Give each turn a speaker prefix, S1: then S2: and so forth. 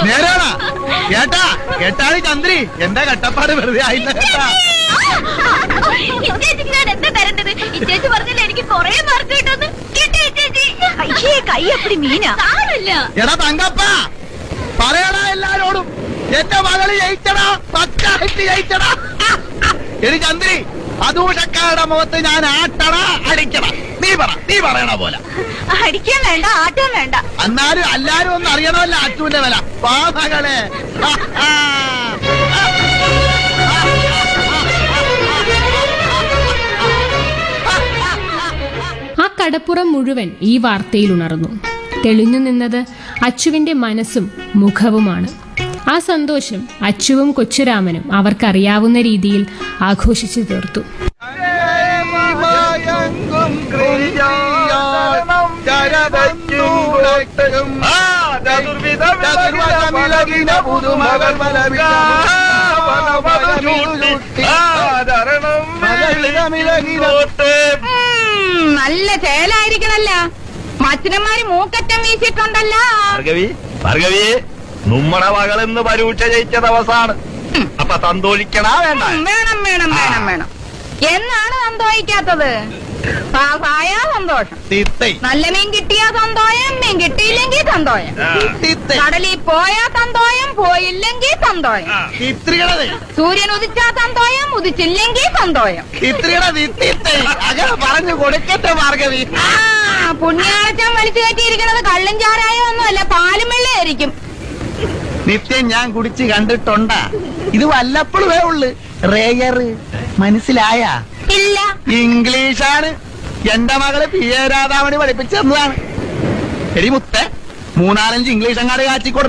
S1: നേരാണാ കേട്ടാ കേട്ടാളി ചന്ദ്രി എന്റെ കട്ടപ്പാട് വെറുതെ ആയില്ല കേട്ടാ
S2: ഇച്ചേച്ചിക്ക് ഞാൻ എന്താ തരേണ്ടത് ഇച്ചേച്ചി പറഞ്ഞില്ല എനിക്ക് കൊറേ മാർക്ക് കിട്ടുമെന്ന് കിട്ടി ഇച്ചേച്ചി അയ്യേ കൈ അപ്പടി മീനാ സാരമില്ല
S1: എടാ തങ്കപ്പ പറയടാ എല്ലാരോടും എന്റെ മകള് ജയിച്ചടാ പച്ചായിട്ട് ജയിച്ചടാ എടി ചന്ദ്രി അതൂഷക്കാരുടെ മുഖത്ത് ഞാൻ ആട്ടടാ അടിക്കടാ നീ പറ നീ പറയണ പോലെ
S2: അടിക്കാൻ വേണ്ട ആട്ടം വേണ്ട
S1: എന്നാലും എല്ലാരും ഒന്ന് അറിയണമല്ലോ അച്ചുവിന്റെ വില വാ മകളെ
S3: ആ കടപ്പുറം മുഴുവൻ ഈ വാർത്തയിൽ ഉണർന്നു തെളിഞ്ഞു നിന്നത് അച്ചുവിന്റെ മനസ്സും മുഖവുമാണ് ആ സന്തോഷം അച്ചുവും കൊച്ചുരാമനും അവർക്കറിയാവുന്ന രീതിയിൽ ആഘോഷിച്ചു തീർത്തു
S4: ഉം, നല്ല ചേലായിരിക്കണല്ല മച്ചനന്മാര് മൂക്കറ്റം വീശിട്ടുണ്ടല്ലോ
S5: ഭാർഗവി ഭാർഗവി നമ്മുടെ മകളെന്ന് പരീക്ഷ ജയിച്ച ദിവസാണ് അപ്പൊ സന്തോഷിക്കണാ വേണ്ട
S4: ഉം, വേണം വേണം വേണം വേണം എന്നാണ് സന്തോഷിക്കാത്തത് പാസായ സന്തോഷം
S1: തിത്തൈ
S4: നല്ല മീൻ കിട്ടിയാ സന്തോഷം മീൻ കിട്ടിയില്ലെങ്കിൽ സന്തോഷം
S5: ആ.
S1: തിത്തൈ
S4: കടലിൽ പോയാ സന്തോഷം പോയില്ലെങ്കിൽ സന്തോഷം
S1: തിത്രികടത്
S4: സൂര്യൻ ഉദിച്ചാ സന്തോഷം ഉദിച്ചില്ലെങ്കിൽ സന്തോഷം
S1: തിത്രികട തിത്തൈ അങ്ങനെ പറഞ്ഞു കൊടുക്കട്ടെ ഭാർഗവി
S4: ആ പുണ്യാഴ്ചം വലിച്ചു കയറ്റിയിരിക്കുന്നത് കള്ളും ചാരായോ ഒന്നുമല്ല പാലും വെള്ളയായിരിക്കും
S1: നിത്യം ഞാൻ കുടിച്ച് കണ്ടിട്ടുണ്ടാ ഇത് വല്ലപ്പോഴുമേ ഉള്ളു റേയറ് മനസ്സിലായ
S4: ഇല്ല
S1: ഇംഗ്ലീഷാണ് എന്റെ മകള് പി എ രാധാമണി പഠിപ്പിച്ചു തന്നതാണ് എടി മുത്തേ മൂന്നാലഞ്ച് ഇംഗ്ലീഷ് അങ്ങാട് കാച്ചിക്കൊടു